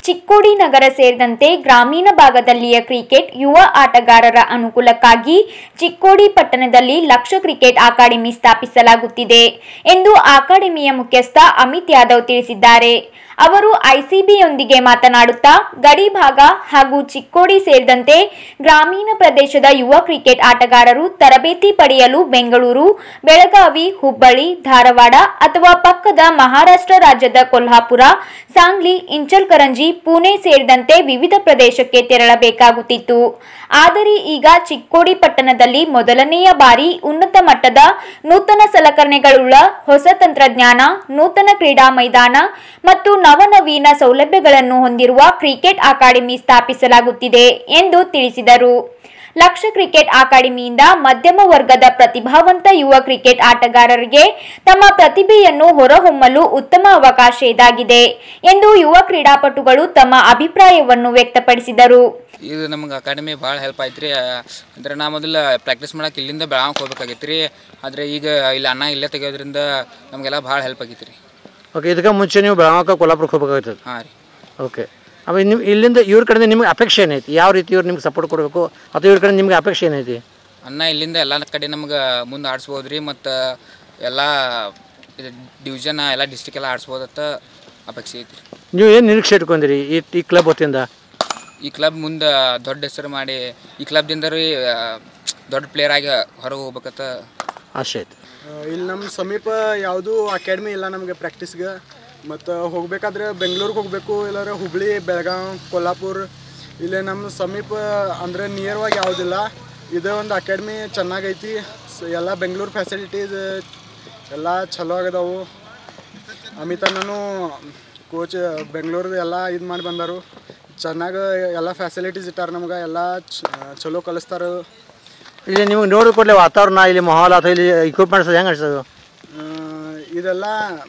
ಚಿಕ್ಕೋಡಿ ನಗರ ಸೇರಿದಂತೆ ಗ್ರಾಮೀಣ ಭಾಗದಲ್ಲಿಯ ಕ್ರಿಕೆಟ್ ಯುವ ಆಟಗಾರರ ಅನುಕೂಲಕ್ಕಾಗಿ ಚಿಕ್ಕೋಡಿ ಪಟ್ಟಣದಲ್ಲಿ ಲಕ್ಷ ಕ್ರಿಕೆಟ್ ಅಕಾಡೆಮಿ ಸ್ಥಾಪಿಸಲಾಗುತ್ತಿದೆ ಎಂದು ಅಕಾಡೆಮಿಯ ಮುಖ್ಯಸ್ಥ ಅಮಿತ್ ಯಾದವ್ ತಿಳಿಸಿದ್ದಾರೆ ಅವರು ಐಸಿಬಿಯೊಂದಿಗೆ ಮಾತನಾಡುತ್ತಾ ಗಡಿ ಭಾಗ ಹಾಗೂ ಚಿಕ್ಕೋಡಿ ಸೇರಿದಂತೆ ಗ್ರಾಮೀಣ ಪ್ರದೇಶದ ಯುವ ಕ್ರಿಕೆಟ್ ಆಟಗಾರರು ತರಬೇತಿ ಪಡೆಯಲು ಬೆಂಗಳೂರು ಬೆಳಗಾವಿ ಹುಬ್ಬಳ್ಳಿ ಧಾರವಾಡ ಅಥವಾ ಪಕ್ಕದ ಮಹಾರಾಷ್ಟ್ರ ರಾಜ್ಯದ ಕೊಲ್ಹಾಪುರ ಸಾಂಗ್ಲಿ ಇಂಚಲ್ಕರಂಜಿ ಪುಣೆ ಸೇರಿದಂತೆ ವಿವಿಧ ಪ್ರದೇಶಕ್ಕೆ ತೆರಳಬೇಕಾಗುತ್ತಿತ್ತು ಆದರೆ ಈಗ ಚಿಕ್ಕೋಡಿ ಪಟ್ಟಣದಲ್ಲಿ ಮೊದಲನೆಯ ಬಾರಿ ಉನ್ನತ ಮಟ್ಟದ ನೂತನ ಸಲಕರಣೆಗಳುಳ್ಳ ಹೊಸ ತಂತ್ರಜ್ಞಾನ ನೂತನ ಕ್ರೀಡಾ ಮೈದಾನ ಮತ್ತು ನವನವೀನ ಸೌಲಭ್ಯಗಳನ್ನು ಹೊಂದಿರುವ ಕ್ರಿಕೆಟ್ ಅಕಾಡೆಮಿ ಸ್ಥಾಪಿಸಲಾಗುತ್ತಿದೆ ಎಂದು ತಿಳಿಸಿದರು ಲಕ್ಷ ಕ್ರಿಕೆಟ್ ಅಕಾಡೆಮಿಯಿಂದ ಮಧ್ಯಮ ವರ್ಗದ ಪ್ರತಿಭಾವಂತ ಯುವ ಕ್ರಿಕೆಟ್ ಆಟಗಾರರಿಗೆ ತಮ್ಮ ಪ್ರತಿಭೆಯನ್ನು ಹೊರಹೊಮ್ಮಲು ಉತ್ತಮ ಅವಕಾಶ ಇದಾಗಿದೆ ಎಂದು ಯುವ ಕ್ರೀಡಾಪಟುಗಳು ತಮ್ಮ ಅಭಿಪ್ರಾಯವನ್ನು ವ್ಯಕ್ತಪಡಿಸಿದರು ಇದು ನಮ್ಗೆ ಅಕಾಡೆಮಿ ಭಾಳ ಹೆಲ್ಪ್ ಆಯ್ತು ರೀ ಅಂದ್ರೆ ನಾ ಮೊದಲು ಪ್ರಾಕ್ಟೀಸ್ ಮಾಡಕ್ಕೆ ಇಲ್ಲಿಂದ ಬೆಳಗಾವಿಗೆ ಹೋಗ್ಬೇಕಾಗಿತ್ತು ರೀ ಆದರೆ ಈಗ ಇಲ್ಲಿ ಅಣ್ಣ ಇಲ್ಲೇ ತೆಗಿಯೋದ್ರಿಂದ ನಮಗೆಲ್ಲ ಭಾಳ ಹೆಲ್ಪ್ ಆಗೈತೆ ರೀ ಓಕೆ ಇದಕ್ಕೆ ಮುಂಚೆ ನೀವು ಬೆಳಗಾವಿ ಕೊಲ್ಲಾಪುರಕ್ಕೆ ಹೋಗ್ಬೇಕಾಗ್ತದೆ ಹಾಂ ರೀ ಓಕೆ ಆಮೇಲೆ ನಿಮ್ಮ ಇಲ್ಲಿಂದ ಇವ್ರ ಕಡೆಯಿಂದ ನಿಮ್ಗೆ ಅಪೇಕ್ಷೆ ಏನೈತಿ ಯಾವ ರೀತಿ ಇವ್ರು ನಿಮ್ಗೆ ಸಪೋರ್ಟ್ ಕೊಡಬೇಕು ಅಥವಾ ಇವ್ರ ಕಡೆ ನಿಮ್ಗೆ ಅಪೇಕ್ಷೆ ಏನೈತಿ ಅಣ್ಣ ಇಲ್ಲಿಂದ ಎಲ್ಲ ಕಡೆ ನಮ್ಗೆ ಮುಂದೆ ಆಡಿಸ್ಬೋದು ರೀ ಮತ್ತು ಎಲ್ಲ ಇದು ಡಿವಿಷನ್ ಎಲ್ಲ ಡಿಸ್ಟಿಕ್ ಎಲ್ಲ ಆಡಿಸ್ಬೋದತ್ತ ಅಪೇಕ್ಷೆ ಐತಿ ರೀ ನೀವು ಏನು ನಿರೀಕ್ಷೆ ಇಟ್ಕೊಂಡಿರಿ ಈ ಈ ಕ್ಲಬ್ ಹೊತ್ತಿಂದ ಈ ಕ್ಲಬ್ ಮುಂದೆ ದೊಡ್ಡ ಹೆಸರು ಮಾಡಿ ಈ ಕ್ಲಬ್ದಿಂದ ರೀ ಆ, ದೊಡ್ಡ ಪ್ಲೇಯರ್ ಆಗಿ ಹೊರಗೆ ಹೋಗ್ಬೇಕತ್ತ ಆಸೆ ಐತಿ ಇಲ್ಲಿ ನಮ್ಮ ಸಮೀಪ ಯಾವುದೂ ಅಕಾಡೆಮಿ ಇಲ್ಲ ನಮಗೆ ಪ್ರಾಕ್ಟೀಸ್ಗೆ ಮತ್ತು ಹೋಗ್ಬೇಕಾದ್ರೆ ಬೆಂಗಳೂರಿಗೆ ಹೋಗಬೇಕು ಇಲ್ಲಾರ ಹುಬ್ಳಿ ಬೆಳಗಾವಿ ಕೊಲ್ಹಾಪುರ ಇಲ್ಲಿ ನಮ್ಮ ಸಮೀಪ ಅಂದರೆ ನಿಯರ್ವಾಗಿ ಯಾವುದಿಲ್ಲ ಇದೇ ಒಂದು ಅಕಾಡೆಮಿ ಚೆನ್ನಾಗೈತಿ ಸ- ಎಲ್ಲ ಬೆಂಗಳೂರು ಫೆಸಿಲಿಟೀಸ್ ಎಲ್ಲ ಚಲೋ ಆಗದವು ಅಮಿತಣ್ಣನು ಕೋಚ್ ಬೆಂಗಳೂರು ಎಲ್ಲ ಇದು ಮಾಡಿ ಬಂದರು ಚೆನ್ನಾಗಿ ಎಲ್ಲ ಫೆಸಿಲಿಟೀಸ್ ಇಟ್ಟಾರ ನಮ್ಗೆ ಎಲ್ಲ ಚ- ಚಲೋ ಕಲಿಸ್ತಾರೆ ಇಲ್ಲಿ ನಿಮ್ಗೆ ನೋಡಿ ಕೊಡಲಿ ವಾತಾವರಣ ಇಲ್ಲಿ ಮಾಹೋಲ್ ಅಥವಾ ಇಲ್ಲಿ ಇಕ್ವಿಪ್ಮೆಂಟ್ಸ್ ಹೆಂಗೆ ಅನ್ಸೋದು ಆ, ಇದೆಲ್ಲ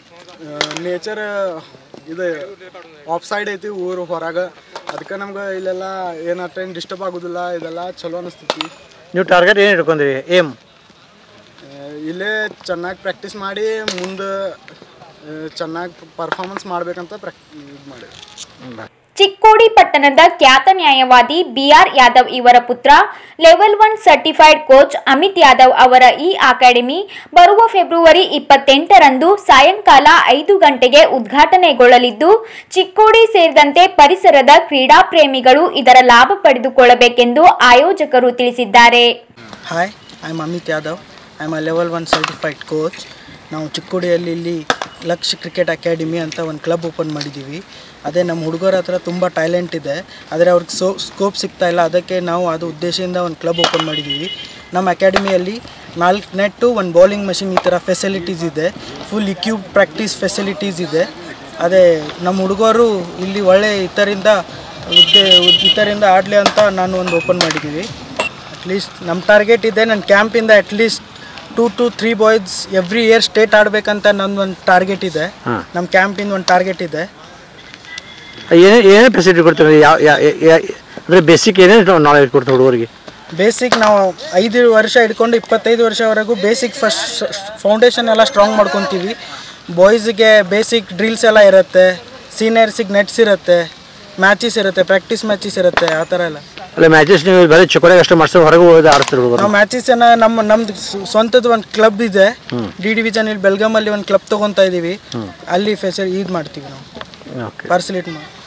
ನೇಚರ್ ಇದು ಆಫ್ ಸೈಡ್ ಐತಿ ಊರು ಹೊರಗೆ ಅದಕ್ಕೆ ನಮ್ಗೆ ಇಲ್ಲೆಲ್ಲ ಏನು ಏನು ಡಿಸ್ಟರ್ಬ್ ಆಗೋದಿಲ್ಲ ಇದೆಲ್ಲ ಚಲೋ ಅನಿಸ್ತೈತಿ ನೀವು ಟಾರ್ಗೆಟ್ ಏನು ಇಟ್ಕೊಂಡಿರಿ ಏಮ್ ಆ, ಇಲ್ಲೇ ಚೆನ್ನಾಗಿ ಪ್ರಾಕ್ಟೀಸ್ ಮಾಡಿ ಮುಂದೆ ಚೆನ್ನಾಗಿ ಪರ್ಫಾರ್ಮೆನ್ಸ್ ಮಾಡ್ಬೇಕಂತ ಪ್ರಾಕ್ ಇದು ಮಾಡಿ ಚಿಕ್ಕೋಡಿ ಪಟ್ಟಣದ ಖ್ಯಾತ ನ್ಯಾಯವಾದಿ ಬಿಆರ್ ಯಾದವ್ ಇವರ ಪುತ್ರ level one certified coach Amit Yadav ಅವರ ಈ ಅಕಾಡೆಮಿ ಬರುವ ಫೆಬ್ರವರಿ ಇಪ್ಪತ್ತೆಂಟರಂದು ಸಾಯಂಕಾಲ ಐದು ಗಂಟೆಗೆ ಉದ್ಘಾಟನೆಗೊಳ್ಳಲಿದ್ದು ಚಿಕ್ಕೋಡಿ ಸೇರಿದಂತೆ ಪರಿಸರದ ಕ್ರೀಡಾ ಪ್ರೇಮಿಗಳು ಇದರ ಲಾಭ ಪಡೆದುಕೊಳ್ಳಬೇಕೆಂದು ಆಯೋಜಕರು ತಿಳಿಸಿದ್ದಾರೆ hi I am Amit Yadav I am a level one certified coach ನಾವು ಚಿಕ್ಕೋಡಿಯಲ್ಲಿ ಇಲ್ಲಿ ಲಕ್ಷ ಕ್ರಿಕೆಟ್ ಅಕಾಡೆಮಿ ಅಂತ ಒಂದು ಕ್ಲಬ್ ಓಪನ್ ಮಾಡಿದ್ದೀವಿ ಅದೇ ನಮ್ಮ ಹುಡುಗರ ಹತ್ರ ತುಂಬ ಟ್ಯಾಲೆಂಟ್ ಇದೆ ಆದರೆ ಅವ್ರಿಗೆ ಸೋ ಸ್ಕೋಪ್ ಸಿಗ್ತಾ ಇಲ್ಲ ಅದಕ್ಕೆ ನಾವು ಅದು ಉದ್ದೇಶದಿಂದ ಒಂದು ಕ್ಲಬ್ ಓಪನ್ ಮಾಡಿದ್ದೀವಿ ನಮ್ಮ ಅಕಾಡೆಮಿಯಲ್ಲಿ ನಾಲ್ಕು ನೆಟ್ಟು ಒಂದು ಬೌಲಿಂಗ್ ಮಷಿನ್ ಈ ಥರ ಫೆಸಿಲಿಟೀಸ್ ಇದೆ ಫುಲ್ ಇಕ್ಯೂಬ್ ಪ್ರಾಕ್ಟೀಸ್ ಫೆಸಿಲಿಟೀಸ್ ಇದೆ ಅದೇ ನಮ್ಮ ಹುಡುಗರು ಇಲ್ಲಿ ಒಳ್ಳೆ ಇತರಿಂದ ಉದ್ದೆ ಇತರಿಂದ ಆಡಲಿ ಅಂತ ನಾನು ಒಂದು ಓಪನ್ ಮಾಡಿದ್ದೀವಿ ಅಟ್ಲೀಸ್ಟ್ ನಮ್ಮ ಟಾರ್ಗೆಟ್ ಇದೆ ನನ್ನ ಕ್ಯಾಂಪಿಂದ at least two to three boys every year state ಆಡಬೇಕಂತ ನಂದು ಒಂದು ಟಾರ್ಗೆಟ್ ಇದೆ ನಮ್ಮ ಕ್ಯಾಂಪಿಂದ ಒಂದು ಟಾರ್ಗೆಟ್ ಇದೆ ಏನೇ ಏನೇ ಫೆಸಿಲಿಟಿ ಕೊಡ್ತೀರಿ ಯಾವ ಅಂದರೆ ಬೇಸಿಕ್ ಏನೇನು ನಾಲೆಜ್ ಕೊಡ್ತೀವಿ ಹುಡುಗರಿಗೆ ಬೇಸಿಕ್ ನಾವು ಐದು ವರ್ಷ ಹಿಡ್ಕೊಂಡು ಇಪ್ಪತ್ತೈದು ವರ್ಷವರೆಗೂ ಬೇಸಿಕ್ ಫಸ್ಟ್ ಫೌಂಡೇಶನ್ ಎಲ್ಲ ಸ್ಟ್ರಾಂಗ್ ಮಾಡ್ಕೊತೀವಿ ಬಾಯ್ಸ್ಗೆ ಬೇಸಿಕ್ ಡ್ರಿಲ್ಸ್ ಎಲ್ಲ ಇರುತ್ತೆ ಸೀನಿಯರ್ಸಿಗೆ ನೆಟ್ಸ್ ಇರುತ್ತೆ ಮ್ಯಾಚಸ್ ಇರುತ್ತೆ ಪ್ರಾಕ್ಟೀಸ್ ಮ್ಯಾಚಸ್ ಇರುತ್ತೆ ಆ ಥರ ಎಲ್ಲ ಅಲ್ಲ ಮ್ಯಾಚಸ್ ನೀವು ಬರೀ ಚಿಕ್ಕೋಡಿಗೆ ಅಷ್ಟು ಮಾಡ್ಸೋ ಹೊರಗೆ ಹೋಗಿ ಆಡ್ತೀರಿ ಹುಡುಗರು ನಾವು ಮ್ಯಾಚಸ್ ನಮ್ಮ ನಮ್ದು ಸ್ವ- ಸ್ವಂತದ ಒಂದು ಕ್ಲಬ್ ಇದೆ ಡಿ ಡಿವಿಷನ್ ಇಲ್ಲಿ ಬೆಲ್ಗಾಮಲ್ಲಿ ಒಂದು ಕ್ಲಬ್ ತಗೊಂತಾ ಇದೀವಿ ಅಲ್ಲಿ ಫೆಸಿಲಿ ಇದು ಮಾಡ್ತೀವಿ ನಾವು ಓಕೆ ಫಾರ್ಸಿಲಿಟಿ ಮಾಡಿ